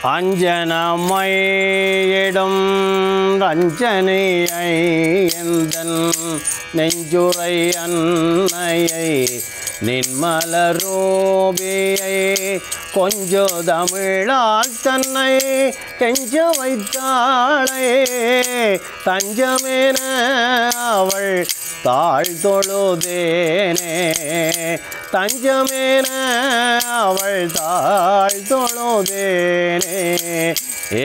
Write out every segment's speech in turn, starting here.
அஞ்சனமையிடும் ரஞ்சனையை எந்தன் நெஞ்சுரை அன்னையை நின்மலரோபியை கொஞ்சோ தமிழால் தன்னை கெஞ்ச வைத்தாளே தஞ்சமென அவள் தாழ் தொழுதேனே தஞ்சமென அவள் தாழ் தொழுதேனே ஏ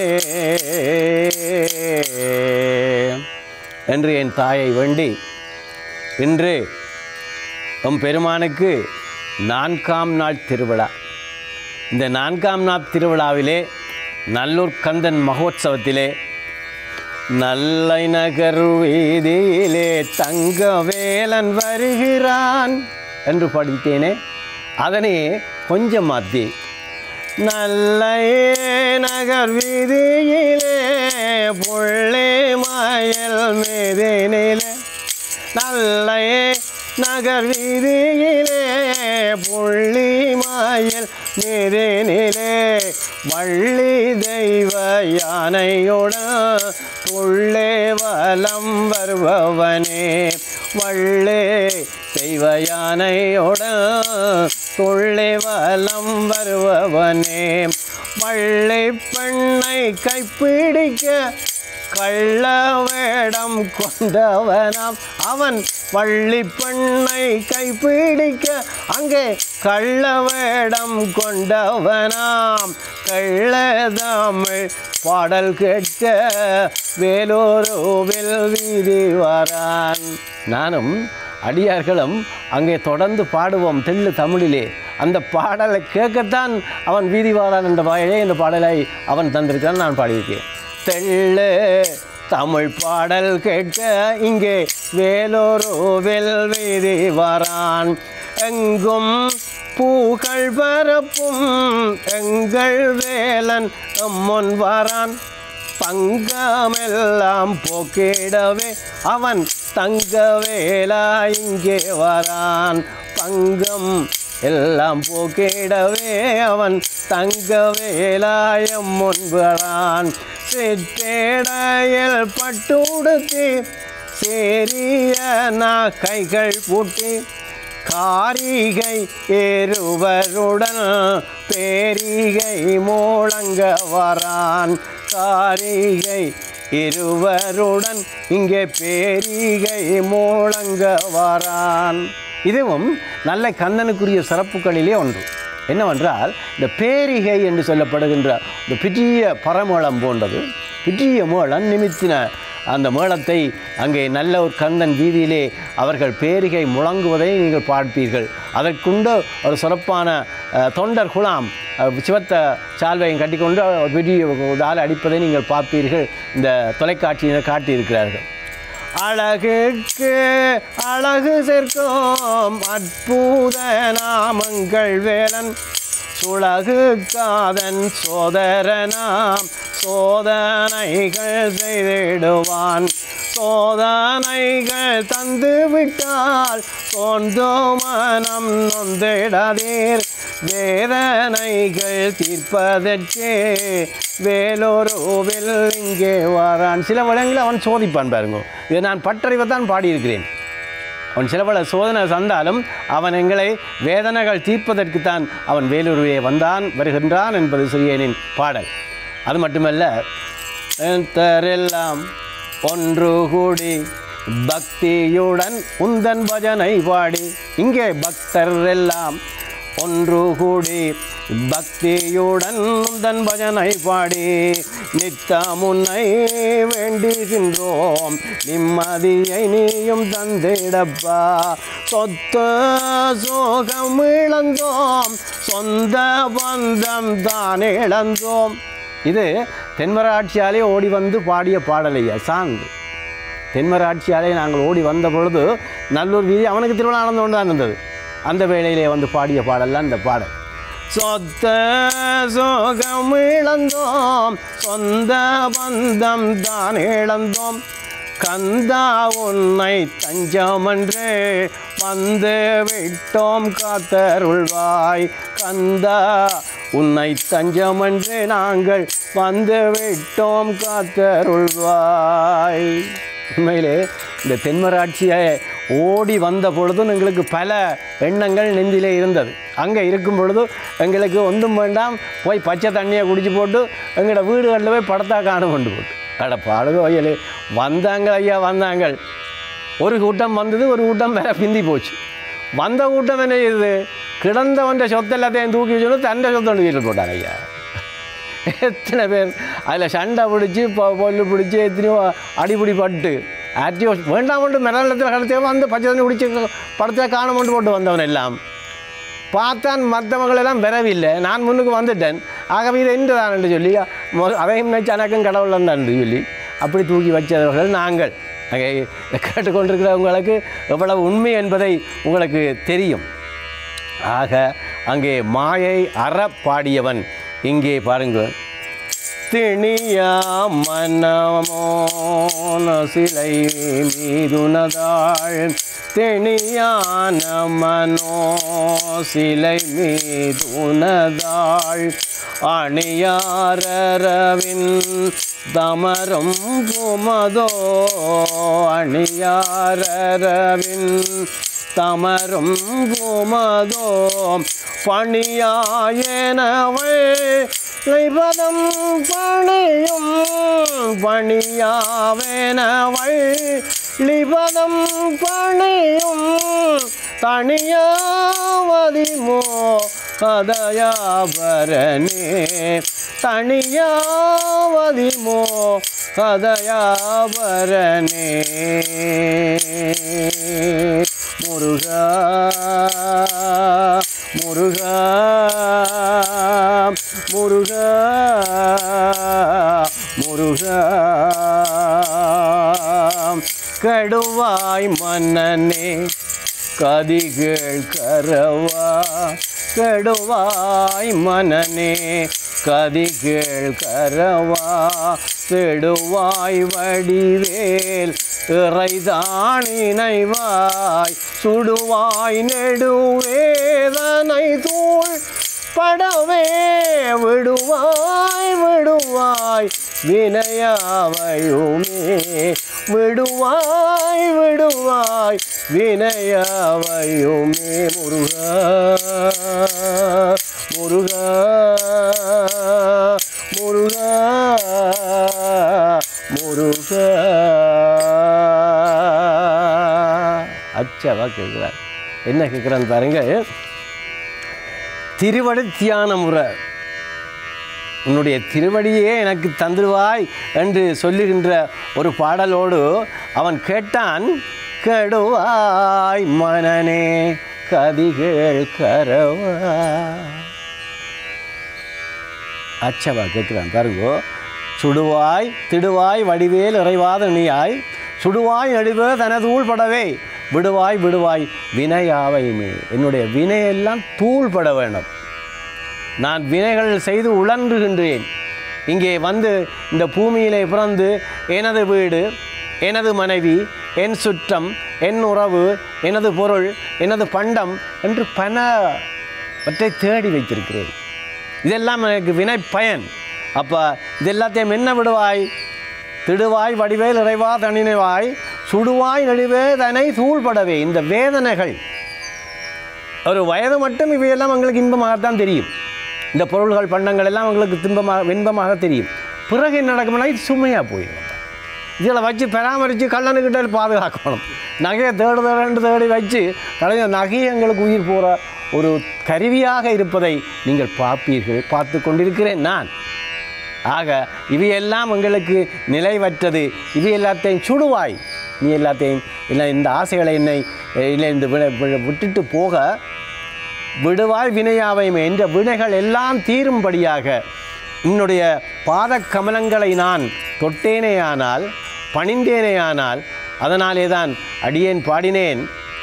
என்று என் தாயை வேண்டி இன்று எம் பெருமானுக்கு நான்காம் நாள் திருவிழா இந்த நான்காம் நாள் திருவிழாவிலே நல்லூர் கந்தன் மகோத்சவத்திலே நல்லை நகர் வீதியிலே தங்க வேலன் வருகிறான் என்று படித்தேனே அதனை கொஞ்சம் மாற்றி நல்லை நகர் வீதியிலே புள்ளி மயல் மீதினிலே நல்லை நகர் வீதியிலே புள்ளி மயில் மீதினிலே வள்ளி தெய்வ யானையுடன் துள்ளே வலம் வருபவனே வள்ளே தெய்வ யானையுடன் துள்ளே வலம் வருபவனே வள்ளி பெண்ணை கைப்பிடிக்க கள்ள வேடம் கொண்டவனாம் அவன் வள்ளி பெண்ணை கைப்பிடிக்க அங்கே கள்ள வேடம் கொண்டவனாம் கள்ள தமிழ் பாடல் கேட்க வேலூருவில் வீதி வாரான் நானும் அடியார்களும் அங்கே தொடர்ந்து பாடுவோம் தெள்ளு தமிழிலே அந்த பாடலை கேட்கத்தான் அவன் வீதி வாரான் என்ற வாயிலே இந்த பாடலை அவன் தந்திருக்கான் நான் பாடியிருக்கேன் தெள்ளு தமிழ் பாடல் கேட்க இங்கே வேலூருவில் வீதி வரான் எங்கும் பூக்கள் பரப்பும் எங்கள் வேலன் முன் வரான் பங்கமெல்லாம் போக்கிடவே அவன் தங்க வேலா இங்கே வரான் பங்கம் எல்லாம் போக்கிடவே அவன் தங்க வேலாயம் முன்பறான் சிற்றேடையில் பட்டுடுத்தி சேரிய நா கைகள் பூட்டி காரிகை ஏறுவருடன் பேரிகை மூளங்க வரான் காரிகை இருவருடன் இங்கே பேரிகை மூளங்க வரான் இதுவும் நல்ல கண்ணனுக்குரிய சிறப்புகளிலே ஒன்று என்னவென்றால் இந்த பேரிகை என்று சொல்லப்படுகின்ற இந்த பிற்றிய பரமேளம் போன்றது பிற்றிய மேளம் நிமித்தின அந்த மேளத்தை அங்கே நல்ல ஒரு கந்தன் வீதியிலே அவர்கள் பேரிகை முழங்குவதை நீங்கள் பார்ப்பீர்கள் அதற்குண்டு ஒரு சிறப்பான அஹ், தொண்டர் குலாம் அஹ், சிவத்த சால்வையும் கட்டிக்கொண்டு பெரிய ஆள் அடிப்பதை நீங்கள் பார்ப்பீர்கள் இந்த தொலைக்காட்சியில் காட்டியிருக்கிறார்கள் அழகுக்கு அழகு சேர்க்கும் அற்புத நாமங்கள் வேலன் சுழகு காதன் சோதரனாம் சோதனைகள் செய்திடுவான் சோதனைகள் தந்து விட்டால் தோன்றோ மனம் நொந்திடாதீர் வேதனைகள் தீர்ப்பதற்கே வேலோரோவில் இங்கே வரான் சில வளங்களில் அவன் சோதிப்பான் பாருங்க இதை நான் பட்டறிவை தான் பாடியிருக்கிறேன் அவன் சில பல சோதனை தந்தாலும் அவன் எங்களை வேதனைகள் தீர்ப்பதற்குத்தான் அவன் வேலூருவே வந்தான் வருகின்றான் என்பது சிறியனின் பாடல் அது மட்டுமல்ல தரெல்லாம் ஒன்று கூடி பக்தியுடன் உந்தன் பஜனை பாடி இங்கே பக்தர் எல்லாம் ஒன்று கூடி பக்தியுடன் உந்தன் பஜனை பாடி நித்தம் உன்னை வேண்டுகின்றோம் நிம்மதியை நீயும் தந்திடப்பா சொத்து சோகம் இழந்தோம் சொந்த பந்தம் தான் இழந்தோம் இது தென்மராட்சியாலே ஓடி வந்து பாடிய பாடலையா சாங் தென்மராட்சியாலே நாங்கள் ஓடி வந்த பொழுது நல்லூர் வீதி அவனுக்கு திருவிழா நடந்து கொண்டு தான் இருந்தது அந்த வேளையிலே வந்து பாடிய பாடல்லாம் இந்த பாடல் சொத்த சோகம் இழந்தோம் சொந்த பந்தம் தான் இழந்தோம் கந்தா உன்னை தஞ்சமென்று வந்து விட்டோம் காத்தருள்வாய் கந்தா உன்னை தஞ்சமென்று நாங்கள் வந்து விட்டோம் காத்தருள்வாய் உண்மையிலே இந்த தென்மராட்சியை ஓடி வந்த பொழுதும் எங்களுக்கு பல எண்ணங்கள் நெஞ்சிலே இருந்தது அங்கே இருக்கும் பொழுது எங்களுக்கு ஒன்றும் வேண்டாம் போய் பச்சை தண்ணியை குடிச்சு போட்டு எங்களோட வீடுகளில் போய் படத்தா காண கொண்டு போட்டு அட பாடுக வயலே வந்தாங்க ஐயா வந்தாங்க ஒரு கூட்டம் வந்தது ஒரு கூட்டம் வேற பிந்தி போச்சு வந்த கூட்டம் என்ன செய்யுது கிடந்தவன் சொத்து எல்லாத்தையும் தூக்கி வச்சுட்டு தண்டை சொத்தை வீட்டில் போட்டான் ஐயா எத்தனை பேர் அதில் சண்டை பிடிச்சி பொ- பொல்லு பிடிச்சி எத்தனையோ அடிபிடி பட்டு ஆக்டிவ் வேண்டாம் கொண்டு மெரளத்தில் கடத்தி வந்து பச்சை தண்ணி குடிச்சு படத்தில் காணமோண்டு போட்டு வந்தவன் எல்லாம் பார்த்தான் மற்றவங்கள் எல்லாம் வரவில்லை நான் முன்னுக்கு வந்துட்டேன் ஆகவே இதை என்று தான் என்று சொல்லி மொ- அதையும் நினச்சி எனக்கும் கடவுள் தான் என்று சொல்லி அப்படி தூக்கி வச்சவர்கள் நாங்கள் அங்கே கேட்டுக்கொண்டிருக்கிறவங்களுக்கு எவ்வளவு உண்மை என்பதை உங்களுக்கு தெரியும் ஆக அங்கே மாயை அற பாடியவன் இங்கே பாருங்க திணியா மனமோன சிலை மீதுனதாள் திணியான மனோ சிலை மீதுனதாள் அணியாரவின் தமரும் புமதோ அணியாரவின் தமரும் புமதோ பணியாயனவள் பதம் பணியும் பணியாவேனவள் லிபதம் பணியும் தனியாவதிமோ கதயாபரணே தனியாவதிமோ கதயாபரணே முருகா முருகா முருகா முருகா கடுவாய் மன்னனே கதிகள் கரவா கெடுவாய் மனனே கதிகள் கரவா கெடுவாய் வடிவேல் இறைதான் இணைவாய் சுடுவாய் நெடுவேதனை தூள் படவே விடுவாய் விடுவாய் வினயாவையுமே விடுவாய் விடுவாய் வினயாவையுமே முருகா முருகா முருகா முருகா அச்சவா கேட்குறார் என்ன கேட்குறான்னு பாருங்க திருவடி தியான முறை உன்னுடைய திருவடியே எனக்கு தந்துடுவாய் என்று சொல்லுகின்ற ஒரு பாடலோடு அவன் கேட்டான் கெடுவாய் மனனே கதிகள் கரவா அச்சவா கேட்குறான் பாருங்கோ சுடுவாய் திடுவாய் வடிவேல் இறைவாத நீயாய் சுடுவாய் நடுவே தனது ஊழ்படவே விடுவாய் விடுவாய் வினையாவையுமே என்னுடைய வினையெல்லாம் தூள்பட வேண்டும் நான் வினைகள் செய்து உழன்றுகின்றேன் இங்கே வந்து இந்த பூமியிலே பிறந்து எனது வீடு எனது மனைவி என் சுற்றம் என் உறவு எனது பொருள் எனது பண்டம் என்று பலவற்றை தேடி வைத்திருக்கிறேன் இதெல்லாம் எனக்கு வினை பயன் அப்போ இது எல்லாத்தையும் என்ன விடுவாய் திடுவாய் வடிவேல் இறைவா தனினைவாய் சுடுவாய் நடுவே தனை தூள்படவே இந்த வேதனைகள் ஒரு வயது மட்டும் இவையெல்லாம் எங்களுக்கு இன்பமாகத்தான் தெரியும் இந்த பொருள்கள் பண்டங்கள் எல்லாம் உங்களுக்கு தின்பமாக இன்பமாக தெரியும் பிறகு என்ன நடக்கும்னா இது சுமையாக போயிடும் இதில் வச்சு பராமரித்து கல்லணுக்கிட்ட பாதுகாக்கணும் நகையை தேடு தேடு தேடி வச்சு கலைஞர் நகையை எங்களுக்கு உயிர் போகிற ஒரு கருவியாக இருப்பதை நீங்கள் பார்ப்பீர்கள் பார்த்து கொண்டிருக்கிறேன் நான் ஆக இவையெல்லாம் எங்களுக்கு நிலைவற்றது இவை எல்லாத்தையும் சுடுவாய் நீ எல்லாத்தையும் இல்லை இந்த ஆசைகளை என்னை இல்லை இந்த விட- விட- விட்டுட்டு போக விடுவாய் வினையாவையுமே என்ற வினைகள் எல்லாம் தீரும்படியாக உன்னுடைய பாத கமலங்களை நான் தொட்டேனேயானால் பணிந்தேனேயானால் அதனாலே தான் அடியேன் பாடினேன்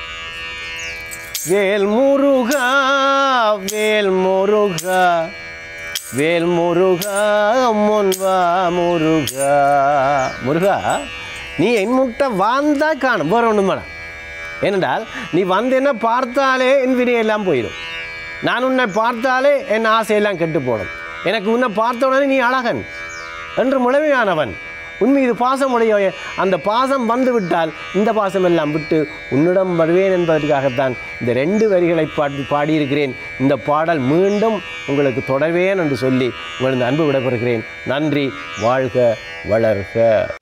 வேல் முருகா வேல் முருகா வேல் முருகா முன்வா முருகா முருகா நீ என் முட்டை வாழ்ந்தா காணும் வேற ஒன்றும் வேணாம் ஏனென்றால் நீ வந்தேன்னா பார்த்தாலே என் வினையெல்லாம் போயிடும் நான் உன்னை பார்த்தாலே என் ஆசையெல்லாம் கெட்டு போடும் எனக்கு உன்னை பார்த்த உடனே நீ அழகன் என்று முழுமையானவன் உன் மீது பாசமுடைய அந்த பாசம் வந்து விட்டால் இந்த பாசம் எல்லாம் விட்டு உன்னிடம் வருவேன் என்பதற்காகத்தான் இந்த ரெண்டு வரிகளை பாடி பாடியிருக்கிறேன் இந்த பாடல் மீண்டும் உங்களுக்கு தொடர்வேன் என்று சொல்லி உங்களது அன்பு விடைபெறுகிறேன் நன்றி வாழ்க வளர்க